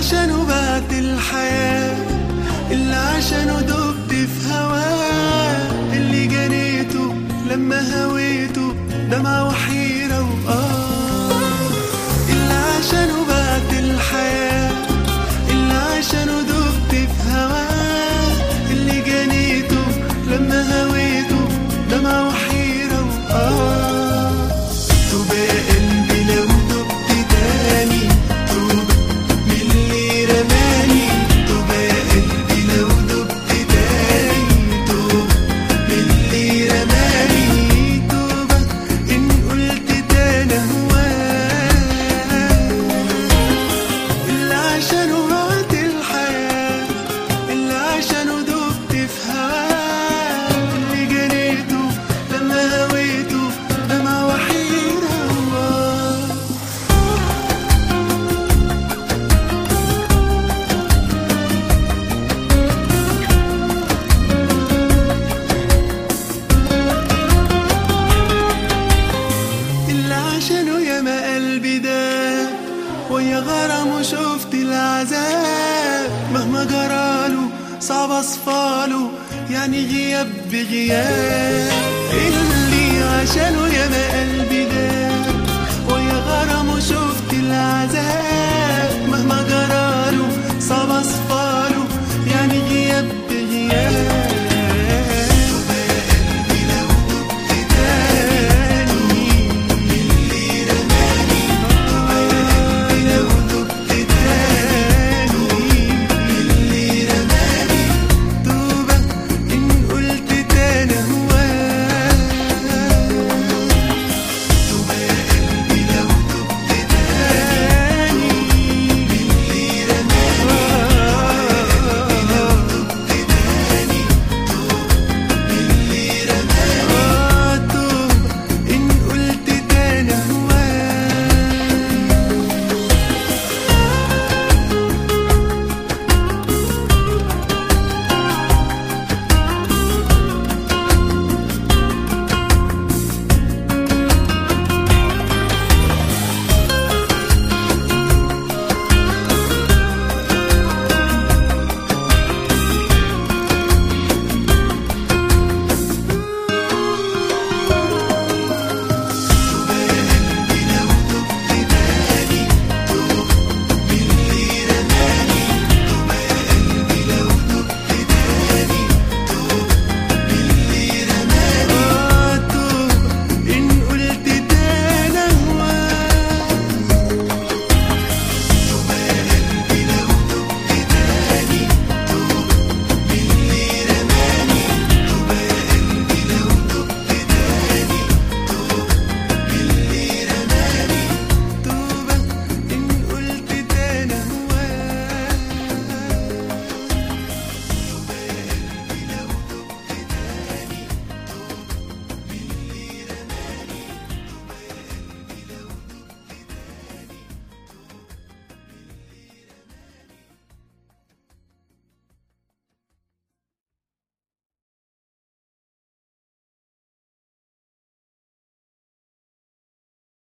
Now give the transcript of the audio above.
عشانه بعت الحياة اللي عشانه دبت في هواه اللي جنيته لما هويته دمعة وحيرة وآه اللي عشانه بعت الحياة اللي عشانه دبت في هواه اللي جنيته لما هويته دمعة وحيرة وآه توبة يا قلبي لو دبت تاني توبة من اللي رماني توبة يا قلبي لو دبت تاني توبة من اللي رماني توبة إن قلت تاني هواه اللي عشانه بعت الحياة اللي عشانه دبت في هواه اللي جريته لما هويته دمعة وحيرة هواه اللي عشانه ياما قلبي ده ويا غرامه شفت العذاب مهما جراله صعب اصفاله يعني غياب بغياب اللي عشانه ياما قلبي ده ويا غرامه شفت العذاب